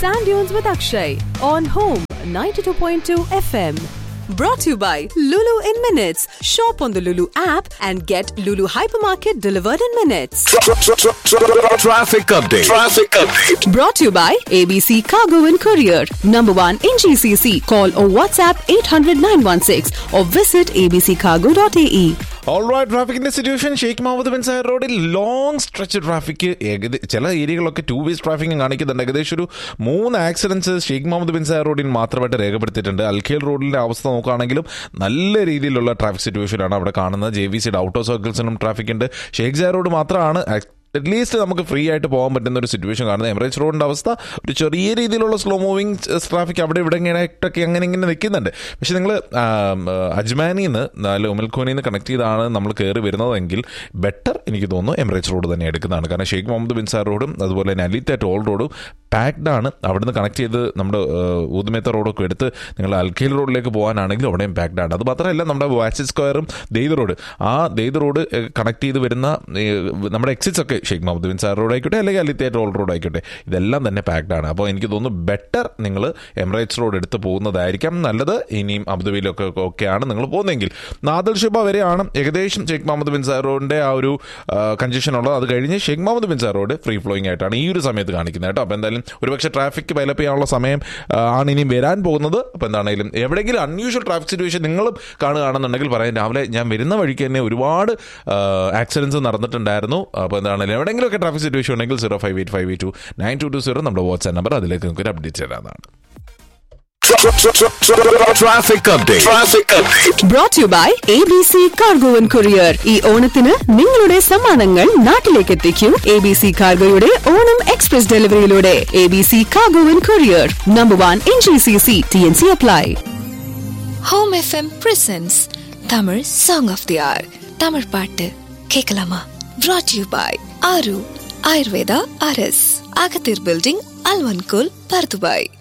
Sand Dunes with Akshay on Home 92.2 FM. Brought to you by Lulu in Minutes. Shop on the Lulu app and get Lulu Hypermarket delivered in minutes. Traffic update. Traffic update. Brought to you by ABC Cargo and Courier. Number one in GCC. Call or WhatsApp 800 916 or visit abccargo.ae. Alright ട്രാഫിക്കിന്റെ situation Sheikh Mohammed bin Zayed റോഡിൽ long stretch traffic ഏകദേശം ചില ഏരിയകളൊക്കെ two ways ട്രാഫിക്കും കാണിക്കുന്നുണ്ട് ഏകദേശം ഒരു മൂന്ന് accidents Sheikh Mohammed bin Zayed റോഡിൽ മാത്രമായിട്ട് രേഖപ്പെടുത്തിയിട്ടുണ്ട് അൽഖേൽ റോഡിന്റെ അവസ്ഥ നോക്കുകയാണെങ്കിലും നല്ല രീതിയിലുള്ള ട്രാഫിക് സിറ്റുവേഷനാണ് അവിടെ കാണുന്നത് ജെ വി സിയുടെ ഔട്ടോ സർക്കിൾസിനും ട്രാഫിക് ഉണ്ട് ഷെയ്ഖ് സായർ റോഡ് മാത്രമാണ് അറ്റ്ലീസ്റ്റ് നമുക്ക് ഫ്രീ ആയിട്ട് പോകാൻ പറ്റുന്ന ഒരു സിറ്റുവേഷൻ കാണുന്നത് എമറേജ് റോഡിൻ്റെ അവസ്ഥ ഒരു ചെറിയ രീതിയിലുള്ള സ്ലോ മൂവിങ് ട്രാഫിക് അവിടെ ഇവിടെ ഇങ്ങനെയായിട്ടൊക്കെ അങ്ങനെ ഇങ്ങനെ നിൽക്കുന്നുണ്ട് പക്ഷേ നിങ്ങൾ അജ്മാനിൽ നിന്ന് ഉമൽഖോനിൽ നിന്ന് കണക്ട് ചെയ്താണ് നമ്മൾ കയറി വരുന്നതെങ്കിൽ ബെറ്റർ എനിക്ക് തോന്നുന്നു എമറേജ് റോഡ് തന്നെ എടുക്കുന്നതാണ് കാരണം ഷെയ്ഖ് മുഹമ്മദ് ബിൻ സാർ റോഡും അതുപോലെ തന്നെ അലിത്ത ടോൾ റോഡും പാക്ഡ് ആണ് അവിടുന്ന് കണക്ട് ചെയ്ത് നമ്മുടെ ഊതുമേത്ത റോഡൊക്കെ എടുത്ത് നിങ്ങൾ അൽഖേൽ റോഡിലേക്ക് പോകാനാണെങ്കിൽ അവിടെയും പാക്ഡ് ആണ് അത് മാത്രമല്ല നമ്മുടെ വാച്ച് സ്ക്വയറും ദെയ്ത് റോഡ് ആ ദെയ്ത് റോഡ് കണക്ട് ചെയ്ത് വരുന്ന ഈ, നമ്മുടെ എക്സിറ്റ്സ് ഒക്കെ Sheikh Mohammed bin Zayed road ആയിക്കോട്ടെ അല്ലെങ്കിൽ അലിത്തേ ടോൾ റോഡ് ആയിക്കോട്ടെ ഇതെല്ലാം തന്നെ പാക്ഡ് ആണ് അപ്പോൾ എനിക്ക് തോന്നുന്നു ബെറ്റർ നിങ്ങൾ എമിറേറ്റ്സ് റോഡ് എടുത്ത് പോകുന്നതായിരിക്കാം നല്ലത് ഇനിയും അബുദാബിയിലൊക്കെ ഒക്കെയാണ് നിങ്ങൾ പോകുന്നതെങ്കിൽ നാദൽ ഷിബ വരെയാണ് ഏകദേശം ഷെയ്ഖ് മുഹമ്മദ് ബിൻ സാർ റോഡിൻ്റെ ആ ഒരു കൺജഷൻ ഉള്ളത് അത് കഴിഞ്ഞ് Sheikh Mohammed bin Zayed road free flowing ആയിട്ടാണ് ഈ ഒരു സമയത്ത് കാണിക്കുന്നത് കേട്ടോ അപ്പോൾ എന്തായാലും ഒരുപക്ഷെ ട്രാഫിക് പൈലപ്പ് ചെയ്യാനുള്ള സമയം ആ, ആണ് ഇനി വരാൻ പോകുന്നത് അപ്പോൾ എന്താണെങ്കിലും എവിടെയെങ്കിലും അൺയൂഷ്വൽ ട്രാഫിക് സിറ്റുവേഷൻ നിങ്ങളും കാണുകയാണെന്നുണ്ടെങ്കിൽ പറയാം രാവിലെ ഞാൻ വരുന്ന വഴിക്ക് തന്നെ ഒരുപാട് ആക്സിഡൻസ് നടന്നിട്ടുണ്ടായിരുന്നു അപ്പോൾ എന്താണെങ്കിലും എവിടെയെങ്കിലുമൊക്കെ ട്രാഫിക് സിറ്റുവേഷൻ ഉണ്ടെങ്കിൽ zero five eight five eight two nine two two zero നമ്മുടെ വാട്സ്ആപ്പ് നമ്പർ അതിലേക്ക് നിങ്ങൾക്ക് ഒരു അപ്ഡേറ്റ് തരാതാണ് Traffic update. Traffic update. Brought to you by ABC Cargo and Courier. ഈ ഓണത്തിന് നിങ്ങളുടെ സമ്മാനങ്ങൾ നാട്ടിലേക്ക് എത്തിക്കൂ എ ബി സി കാർഗോയുടെ ഓണം എക്സ്പ്രസ് ഡെലിവറിയിലൂടെ A B C cargo and courier number one in G C C T N C apply home FM presents Tamil song of the hour Tamil பாட்டு கேட்கலாமா brought you by Aaru Ayurveda அரஸ் அகத்தீர் பில்டிங் அல்வன்கோல் Bur Dubai